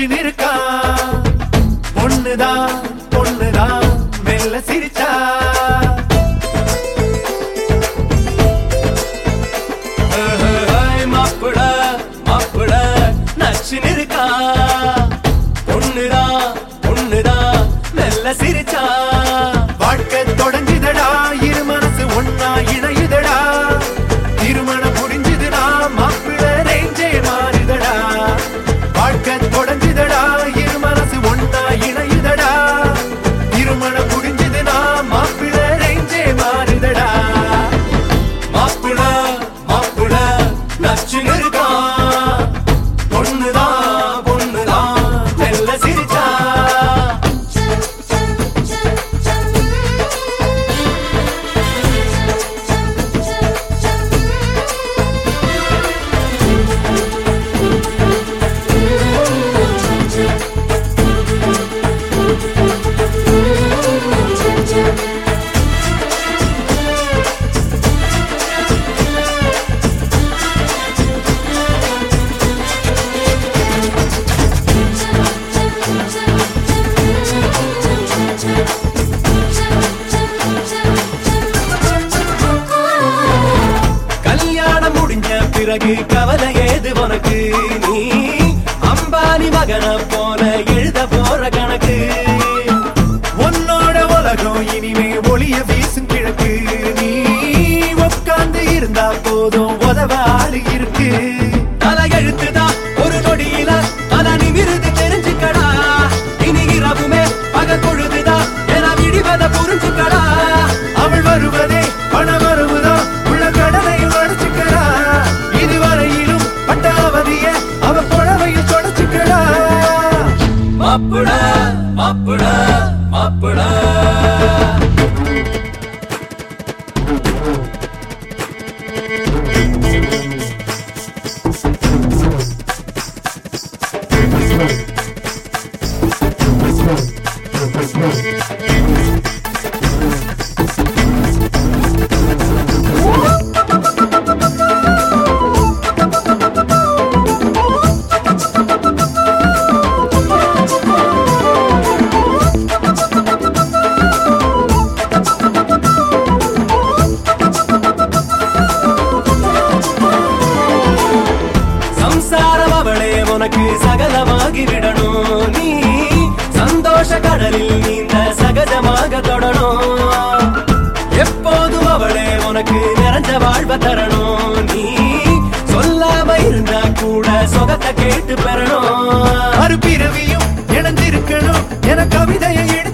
நச்சுன்னு இருக்கா பொண்ணுதான் பொண்ணுதான் மெல்ல சிரிச்சா மாப்பிட மாப்பிட நச்சுன்னு இருக்கா பொண்ணுதான் பொண்ணுதான் மெல்ல சிரிச்சா வாழ்க்கை தொடங்குதடா இரு மனசு ஒன்னா இணையுதடா திருமணம் முடிஞ்சுதுடா மாப்பிள ரேஞ்சே மாறுதடா வாழ்க்கை தொடங்குதடா இரு மனசு ஒன்னா இணையுதடா திருமணம் முடிஞ்சுதுடா மாப்பிள ரேஞ்சே மாறுதடா மாப்பிள மாப்பிள நச்சுன்னு இருக்கா பொண்ணுதான் பொண்ணுதான் மெல்ல சிரிச்சா கல்யாணம் முடிஞ்ச பிறகு கவலை ஏது உனக்கு நீ அம்பானி மகன போல எழுத போற கணக்கு உன்னோட உலகம் இனிமே ஒளிய வீசும் கிழக்கு நீ உட்கார்ந்து இருந்தா போதும் உதவ ஆளு இருக்கு தலை எழுத்துதான் ஒரு நொடியில அத நிமிருது தெரிஞ்சுக்கடா இனி இரவுமே பக பொழுதுதா என விடிவத புரிஞ்சுக்கடா அவள் வருவதே பண வருவதா உள்ள கடனை அடைச்சுக்கடா இதுவரையிலும் பட்டாவதிய அவ புடவையில் தொடச்சுக்கடா மாப்பிட மாப்பிட மாப்பிட சம்சாரம் அவளே உனக்கு சகலமாகி விடணும் நீ சந்தோஷ கடலில் நீந்த சகஜமாக தொடணும் எப்போதும் அவளே உனக்கு நிறைஞ்ச வாழ்வ தரணும் நீ சொல்லாம இருந்தா கூட சொகத்தை கேட்டு பெறணும் மறுபிறவியும் இணைஞ்சிருக்கணும் என கவிதையை எடுத்து